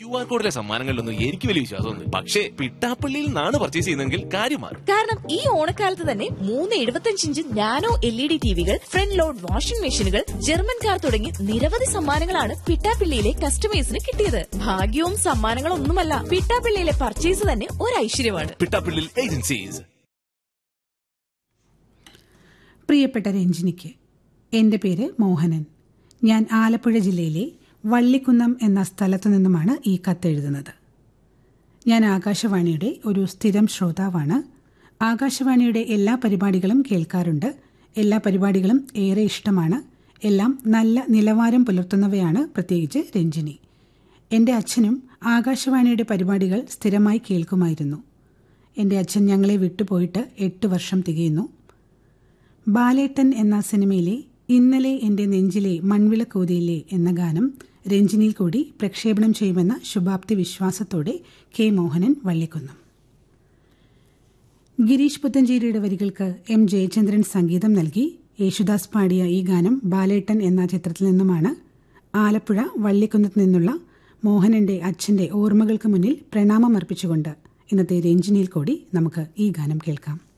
Q R കോഡിലെ സമ്മാനങ്ങളിലൊന്നും എനിക്ക് വലിയ വിശ്വാസമൊന്നും പക്ഷേ പിട്ടാപ്പള്ളിയിൽ നിന്നാണ് പർച്ചേസ് ചെയ്യുന്നതെങ്കിൽ കാര്യം മാറും കാരണം ഈ ഓണക്കാലത്ത് തന്നെ മൂന്ന് എഴുപത്തഞ്ച് inch nano L E D ടിവികൾ ഫ്രണ്ട് ലോഡ് വാഷിംഗ് മെഷീനുകൾ ജർമ്മൻ കാർ തുടങ്ങി നിരവധി സമ്മാനങ്ങളാണ് പിട്ടാപ്പിള്ളിയിലെ കസ്റ്റമേഴ്സിന് കിട്ടിയത് ഭാഗ്യവും സമ്മാനങ്ങളും ഒന്നുമല്ല പിട്ടാപ്പിള്ളിയിലെ പർച്ചേസ് തന്നെ ഒരു ഐശ്വര്യമാണ് പിട്ടാപ്പള്ളിയിൽ ഏജൻസീസ് പ്രിയപ്പെട്ട രഞ്ജിനിക്ക് എൻ്റെ പേര് മോഹനൻ ഞാൻ ആലപ്പുഴ ജില്ലയിലെ വള്ളിക്കുന്നം എന്ന സ്ഥലത്തു നിന്നുമാണ് ഈ കത്തെഴുതുന്നത് ഞാൻ ആകാശവാണിയുടെ ഒരു സ്ഥിരം ശ്രോതാവാണ് ആകാശവാണിയുടെ എല്ലാ പരിപാടികളും കേൾക്കാറുണ്ട് എല്ലാ പരിപാടികളും ഏറെ ഇഷ്ടമാണ് എല്ലാം നല്ല നിലവാരം പുലർത്തുന്നവയാണ് പ്രത്യേകിച്ച് രഞ്ജിനി എൻ്റെ അച്ഛനും ആകാശവാണിയുടെ പരിപാടികൾ സ്ഥിരമായി കേൾക്കുമായിരുന്നു എൻ്റെ അച്ഛൻ ഞങ്ങളെ വിട്ടുപോയിട്ട് എട്ട് വർഷം തികയുന്നു ബാലേട്ടൻ എന്ന സിനിമയിലെ ഇന്നലെ എന്റെ നെഞ്ചിലെ മൺവിളക്കോതിയിലെ എന്ന ഗാനം രഞ്ജിനിയിൽ കൂടി പ്രക്ഷേപണം ചെയ്യുമെന്ന ശുഭാപ്തി വിശ്വാസത്തോടെ കെ മോഹനൻ വള്ളിക്കുന്നം ഗിരീഷ് പുത്തഞ്ചേരിയുടെ വരികൾക്ക് എം ജയചന്ദ്രൻ സംഗീതം നൽകി യേശുദാസ് പാടിയ ഈ ഗാനം ബാലേട്ടൻ എന്ന ചിത്രത്തിൽ നിന്നുമാണ് ആലപ്പുഴ വള്ളിക്കുന്നത്ത് നിന്നുള്ള മോഹനന്റെ അച്ഛന്റെ ഓർമ്മകൾക്ക് മുന്നിൽ പ്രണാമം അർപ്പിച്ചുകൊണ്ട് ഇന്നത്തെ രഞ്ജിനിയിൽ കൂടി നമുക്ക് ഈ ഗാനം കേൾക്കാം